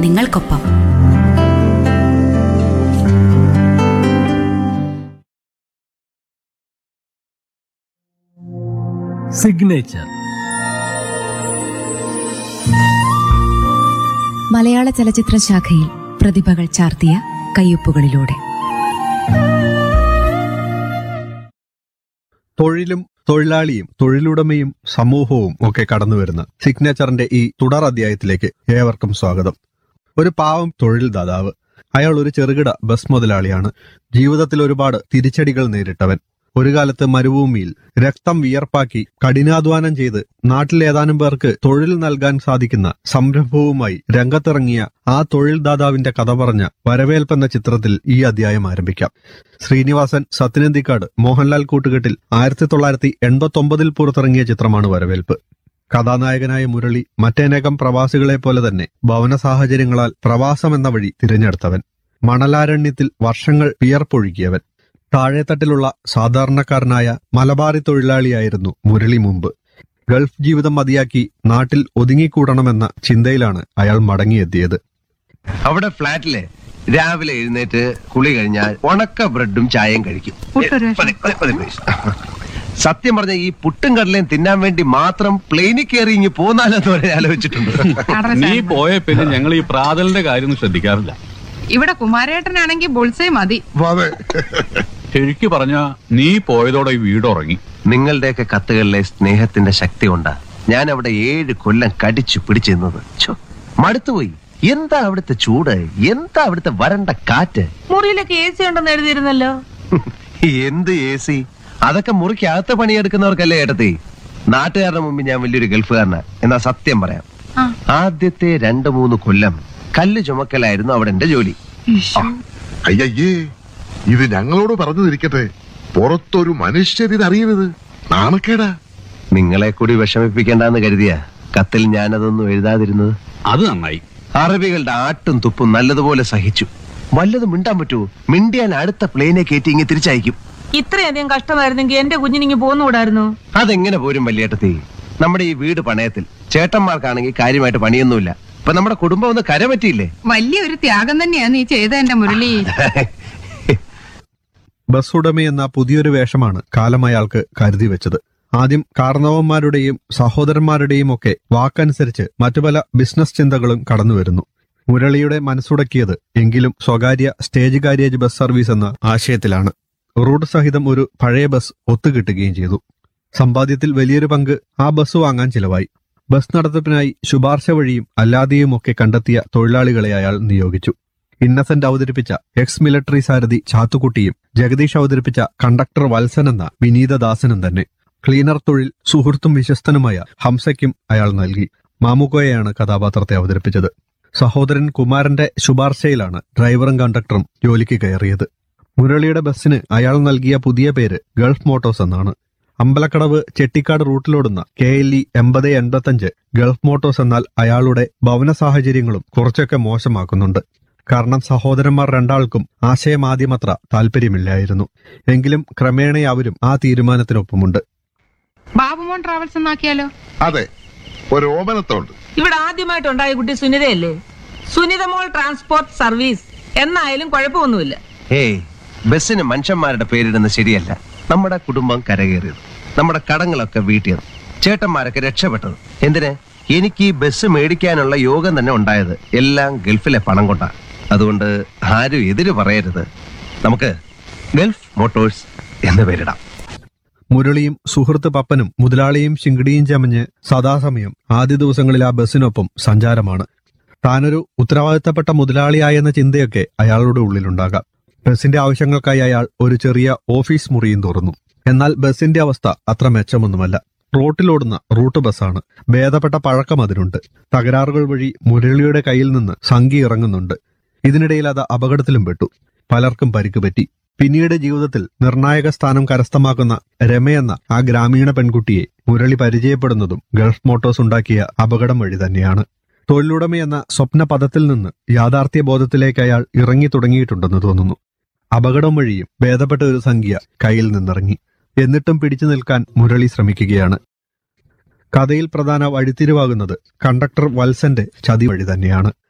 നിങ്ങൾക്കൊപ്പം സിഗ്നേച്ചർ മലയാള ചലച്ചിത്ര ശാഖയിൽ പ്രതിഭകൾ ചാർത്തിയ കയ്യൊപ്പുകളിലൂടെ തൊഴിലും തൊഴിലാളിയും തൊഴിലുടമയും സമൂഹവും ഒക്കെ കടന്നുവരുന്ന സിഗ്നേച്ചറിന്റെ ഈ തുടർ അധ്യായത്തിലേക്ക് ഏവർക്കും സ്വാഗതം ഒരു പാവം തൊഴിൽദാതാവ് അയാൾ ഒരു ചെറുകിട ബസ് മുതലാളിയാണ് ജീവിതത്തിൽ ഒരുപാട് തിരിച്ചടികൾ നേരിട്ടവൻ ഒരു കാലത്ത് മരുഭൂമിയിൽ രക്തം വിയർപ്പാക്കി കഠിനാധ്വാനം ചെയ്ത് നാട്ടിലെ ഏതാനും പേർക്ക് തൊഴിൽ നൽകാൻ സാധിക്കുന്ന സംരംഭവുമായി രംഗത്തിറങ്ങിയ ആ തൊഴിൽദാതാവിന്റെ കഥ പറഞ്ഞ വരവേൽപ്പെന്ന ചിത്രത്തിൽ ഈ അധ്യായം ആരംഭിക്കാം ശ്രീനിവാസൻ സത്യനന്ദിക്കാട് മോഹൻലാൽ കൂട്ടുകെട്ടിൽ ആയിരത്തി തൊള്ളായിരത്തി എൺപത്തി ഒമ്പതിൽ പുറത്തിറങ്ങിയ ചിത്രമാണ് വരവേൽപ്പ് കഥാനായകനായ മുരളി മറ്റനേകം പ്രവാസികളെ പോലെ തന്നെ ഭവന സാഹചര്യങ്ങളാൽ പ്രവാസം എന്ന വഴി തിരഞ്ഞെടുത്തവൻ മണലാരണ്യത്തിൽ വർഷങ്ങൾ വിയർപ്പൊഴുകിയവൻ താഴെത്തട്ടിലുള്ള സാധാരണക്കാരനായ മലബാറി തൊഴിലാളിയായിരുന്നു മുരളി മുമ്പ് ഗൾഫ് ജീവിതം മതിയാക്കി നാട്ടിൽ ഒതുങ്ങിക്കൂടണമെന്ന ചിന്തയിലാണ് അയാൾ മടങ്ങിയെത്തിയത് അവിടെ ഫ്ലാറ്റില് രാവിലെ എഴുന്നേറ്റ് കുളി കഴിഞ്ഞാൽ ഉണക്ക ബ്രെഡും ചായയും കഴിക്കും മതി, മതി, മതി, please. സത്യം പറഞ്ഞ ഈ പുട്ടും കടലയും തിന്നാൻ വേണ്ടി മാത്രം പ്ലെയിനിൽ കയറി ഇങ്ങ് പോന്നാലെന്ന് വരെ ആലോചിച്ചിട്ടുണ്ട് നീ പോയ പിന്നെ ഞങ്ങൾ ഈ പ്രാതലിന്റെ കാര്യമൊന്നും ശ്രദ്ധിക്കാറില്ല ഇവിടെ കുമാരേട്ടനാണെങ്കിൽ ബുൾസേ മതി ശരിക്കു പറഞ്ഞ നീ പോയതോടെ ഈ വീട് ഉറങ്ങി നിങ്ങളുടെയൊക്കെ കത്തുകളിലെ സ്നേഹത്തിന്റെ ശക്തി കൊണ്ടാ ഞാൻ അവിടെ ഏഴ് കൊല്ലം കടിച്ചു പിടിച്ചിരുന്നത് ഛോ, മടുത്തുപോയി എന്താ അവിടുത്തെ ചൂട് എന്താ അവിടുത്തെ വരണ്ട കാറ്റ് മുറിയിലൊക്കെ എ സി ഉണ്ടെന്ന് എഴുതിയിരുന്നല്ലോ എന്ത് എ സി അതൊക്കെ മുറിക്കകത്ത് പണിയെടുക്കുന്നവർക്കല്ലേ ഏട്ടത്തി നാട്ടുകാരുടെ മുമ്പിൽ ഞാൻ വലിയൊരു ഗൾഫുകാരനാ എന്നാ സത്യം പറയാം ആ. ആദ്യത്തെ രണ്ടു മൂന്ന് കൊല്ലം കല്ല് ചുമക്കലായിരുന്നു അവിടെ എന്റെ ജോലി അയ്യയ്യേ ഇത് ഞങ്ങളോട് പറഞ്ഞു തിരിക്കട്ടെ പുറത്തൊരു മനുഷ്യരിതറിയരുത് നാണക്കേടാ നിങ്ങളെ കൂടി വിഷമിപ്പിക്കേണ്ടെന്ന് കരുതിയ കത്തിൽ ഞാനതൊന്നും എഴുതാതിരുന്നത് അത് നന്നായി അറബികളുടെ ആട്ടും തുപ്പും നല്ലതുപോലെ സഹിച്ചു വല്ലതും മിണ്ടാൻ പറ്റുമോ മിണ്ടിയാൽ അടുത്ത പ്ലെയിനെ കയറ്റി ഇങ്ങ് തിരിച്ചയക്കും ഇത്രയധികം കഷ്ടമായിരുന്നെങ്കിൽ എന്റെ കുഞ്ഞിനിങ്ങി പോന്നുകൂടായിരുന്നു അതെങ്ങനെ പോരും വല്യേട്ടത്തി നമ്മുടെ ഈ വീട് പണയത്തിൽ ചേട്ടന്മാർക്കാണെങ്കിൽ കാര്യമായിട്ട് പണിയൊന്നുമില്ല ഇപ്പൊ നമ്മുടെ കുടുംബം ഒന്ന് കരപറ്റിയില്ലേ വലിയൊരു ത്യാഗം തന്നെയാ നീ ചെയ്ത എന്റെ മുരളി ബസ് ഉടമ എന്ന പുതിയൊരു വേഷമാണ് കാലം അയാൾക്ക് കരുതി വെച്ചത് ആദ്യം കാർണവന്മാരുടെയും സഹോദരന്മാരുടെയും ഒക്കെ വാക്കനുസരിച്ച് മറ്റു പല ബിസിനസ് ചിന്തകളും കടന്നുവരുന്നു മുരളിയുടെ മനസ്സുടക്കിയത് എങ്കിലും സ്വകാര്യ സ്റ്റേജ് കാരിയേജ് ബസ് സർവീസ് എന്ന ആശയത്തിലാണ് റൂട്ട് സഹിതം ഒരു പഴയ ബസ് ഒത്തുകിട്ടുകയും ചെയ്തു സമ്പാദ്യത്തിൽ വലിയൊരു പങ്ക് ആ ബസ് വാങ്ങാൻ ചിലവായി ബസ് നടത്തിപ്പിനായി ശുപാർശ വഴിയും അല്ലാതെയും ഒക്കെ കണ്ടെത്തിയ തൊഴിലാളികളെ അയാൾ നിയോഗിച്ചു ഇന്നസെന്റ് അവതരിപ്പിച്ച എക്സ് മിലിറ്ററി സാരഥി ചാത്തുക്കുട്ടിയും ജഗദീഷ് അവതരിപ്പിച്ച കണ്ടക്ടർ വത്സൻ എന്ന വിനീതദാസനും തന്നെ ക്ലീനർ തൊഴിൽ സുഹൃത്തും വിശ്വസ്തനുമായ ഹംസയ്ക്കും അയാൾ നൽകി മാമുക്കോയെയാണ് കഥാപാത്രത്തെ അവതരിപ്പിച്ചത് സഹോദരൻ കുമാരന്റെ ശുപാർശയിലാണ് ഡ്രൈവറും കണ്ടക്ടറും ജോലിക്ക് കയറിയത് മുരളിയുടെ ബസ്സിന് അയാൾ നൽകിയ പുതിയ പേര് ഗൾഫ് മോട്ടോഴ്സ് എന്നാണ് അമ്പലക്കടവ് ചെട്ടിക്കാട് റൂട്ടിലോടുന്ന കെ എൽ ഇ എൺപത് എൺപത്തഞ്ച് ഗൾഫ് മോട്ടോഴ്സ് എന്നാൽ അയാളുടെ ഭവന സാഹചര്യങ്ങളും കുറച്ചൊക്കെ മോശമാക്കുന്നുണ്ട് കാരണം സഹോദരന്മാർ രണ്ടാൾക്കും ആശയം ആദ്യമത്ര താല്പര്യമില്ലായിരുന്നു എങ്കിലും ക്രമേണ അവരും ആ തീരുമാനത്തിനൊപ്പമുണ്ട് ബാബുമോൻ ട്രാവൽസ് എന്നാക്കിയാലോ അതെ ഒരു ഓമനത്തോണ്ട് ഇവിടെ ആദ്യമായിട്ടുണ്ടായ കുട്ടി സുനിതയല്ലേ സുനിതമോൾ ട്രാൻസ്പോർട്ട് സർവീസ് എന്നായാലും കുഴപ്പമൊന്നുമില്ല ഏയ് ബസ്സിന് മനുഷ്യന്മാരുടെ പേരിടുന്നത് ശരിയല്ല നമ്മുടെ കുടുംബം കരകയറിയത് നമ്മുടെ കടങ്ങളൊക്കെ വീട്ടിയത് ചേട്ടന്മാരൊക്കെ രക്ഷപ്പെട്ടത് എന്തിന് എനിക്ക് ഈ ബസ് മേടിക്കാനുള്ള യോഗം തന്നെ ഉണ്ടായത് എല്ലാം ഗൾഫിലെ പണം കൊണ്ടാ അതുകൊണ്ട് ആരും എതിര് പറയരുത് നമുക്ക് ഗൾഫ് മോട്ടോഴ്സ് എന്ന് പേരിടാം മുരളിയും സുഹൃത്ത് പപ്പനും മുതലാളിയും ശിങ്കിടിയും ചമഞ്ഞ് സദാസമയം ആദ്യ ദിവസങ്ങളിൽ ആ ബസ്സിനൊപ്പം സഞ്ചാരമാണ് താനൊരു ഉത്തരവാദിത്തപ്പെട്ട മുതലാളിയായെന്ന ചിന്തയൊക്കെ അയാളുടെ ഉള്ളിലുണ്ടാകാം ബസിന്റെ ആവശ്യങ്ങൾക്കായി അയാൾ ഒരു ചെറിയ ഓഫീസ് മുറിയും തുറന്നു എന്നാൽ ബസിന്റെ അവസ്ഥ അത്ര മെച്ചമൊന്നുമല്ല റോട്ടിലോടുന്ന റൂട്ട് ബസ്സാണ് ഭേദപ്പെട്ട പഴക്കം അതിനുണ്ട് തകരാറുകൾ വഴി മുരളിയുടെ കയ്യിൽ നിന്ന് സംഖ്യ ഇറങ്ങുന്നുണ്ട് ഇതിനിടയിൽ അത് അപകടത്തിലും പെട്ടു പലർക്കും പരിക്ക് പറ്റി പിന്നീട് ജീവിതത്തിൽ നിർണായക സ്ഥാനം കരസ്ഥമാക്കുന്ന രമയെന്ന ആ ഗ്രാമീണ പെൺകുട്ടിയെ മുരളി പരിചയപ്പെടുന്നതും ഗൾഫ് മോട്ടോഴ്സ് ഉണ്ടാക്കിയ അപകടം വഴി തന്നെയാണ് തൊഴിലുടമയെന്ന സ്വപ്ന പദത്തിൽ നിന്ന് യാഥാർത്ഥ്യ ബോധത്തിലേക്ക് അയാൾ ഇറങ്ങി തുടങ്ങിയിട്ടുണ്ടെന്ന് തോന്നുന്നു അപകടം വഴിയും ഭേദപ്പെട്ട ഒരു സംഖ്യ കയ്യിൽ നിന്നിറങ്ങി എന്നിട്ടും പിടിച്ചു നിൽക്കാൻ മുരളി ശ്രമിക്കുകയാണ് കഥയിൽ പ്രധാന വഴിത്തിരിവാകുന്നത് കണ്ടക്ടർ വത്സന്റെ ചതി വഴി തന്നെയാണ്